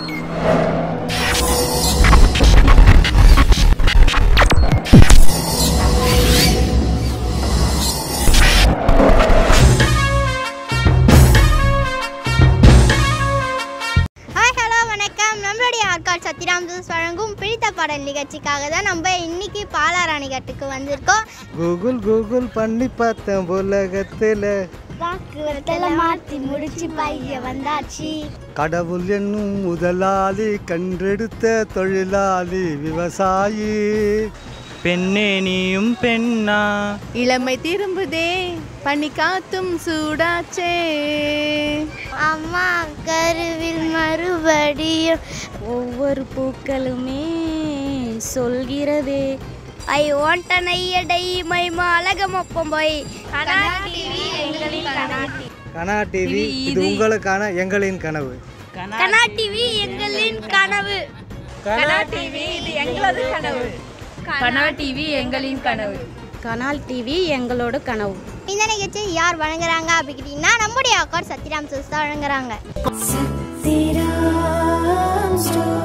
Hi hello வணக்கம் நம்மளுடைய ஆட்காட் சத்யராம் juice வழங்கும் பிடித்த பாடல் நிகழ்ச்சிக்காக தான் நம்ம இன்னைக்கு பாலாராணி கட்டுக்கு வந்திருக்கோம் கூகுள் கூகுள் பண்ணி பார்த்தேன் உலகத்தில் வாக்குவரத்தில் மாற்றி முடிச்சு பைய வந்தாச்சு கடவுள் என்னும் முதலாளி கண்டெடுத்த தொழிலாளி விவசாயி பெண்ணே நீயும் பெண்ணா இளமை திரும்புதே பனி காத்தும் சூடாச்சே அம்மா கருவில் மறுபடியும் ஒவ்வொரு பூக்களுமே சொல்கிறதே ஐ வாண்ட் அன் ஐயடை மை அழகமப்பம் போய் கனா டிவி இது உங்களுக்கான எங்களின் கனவு கனா டிவி எங்களின் கனவு கனா டிவி இது எங்களது கனவு கனா டிவி எங்களின் கனவு கனால் டிவி எங்களோட கனவு இந்த நிகழ்ச்சி யார் வழங்குறாங்க அப்படின்னா நம்முடைய அக்கார் சத்யராம் ஜூஸ் தான் வழங்குறாங்க Satiram Store.